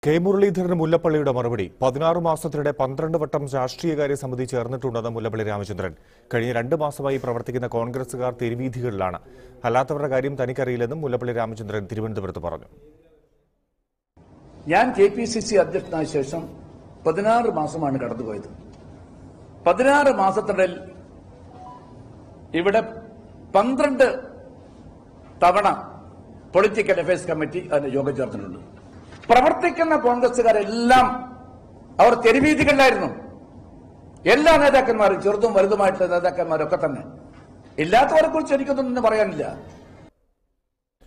K മുരളീധരന് മുല്ലപ്പള്ളിയുടെ മറുപടി പതിനാറ് മാസത്തിനിടെ പന്ത്രണ്ട് വട്ടം രാഷ്ട്രീയകാര്യ സമിതി ചേർന്നിട്ടുണ്ടെന്ന് മുല്ലപ്പള്ളി രാമചന്ദ്രൻ കഴിഞ്ഞ രണ്ട് മാസമായി പ്രവർത്തിക്കുന്ന കോൺഗ്രസുകാർ തെരുവീഥികളിലാണ് അല്ലാത്തവരുടെ കാര്യം തനിക്കറിയില്ലെന്നും മുല്ലപ്പള്ളി രാമചന്ദ്രൻ തിരുവനന്തപുരത്ത് പറഞ്ഞു ഞാൻ കെ പി സി സി അധ്യക്ഷനായ ശേഷം പതിനാറ് മാസമാണ് കടന്നുപോയത് പതിനാറ് മാസത്തിനിടയിൽ ഇവിടെ പന്ത്രണ്ട് തവണ പൊളിറ്റിക്കൽ അഫയേഴ്സ് കമ്മിറ്റി അതിന് യോഗം ചേർത്തിട്ടുണ്ട് പ്രവർത്തിക്കുന്ന കോൺഗ്രസുകാരെല്ലാം അവർ തെരുവീതികളിലായിരുന്നു എല്ലാ നേതാക്കന്മാരും ചെറുതും വലുതുമായിട്ടുള്ള നേതാക്കന്മാരൊക്കെ തന്നെ ഇല്ലാത്തവരെ കുറിച്ച് എനിക്കൊന്നും പറയാനില്ല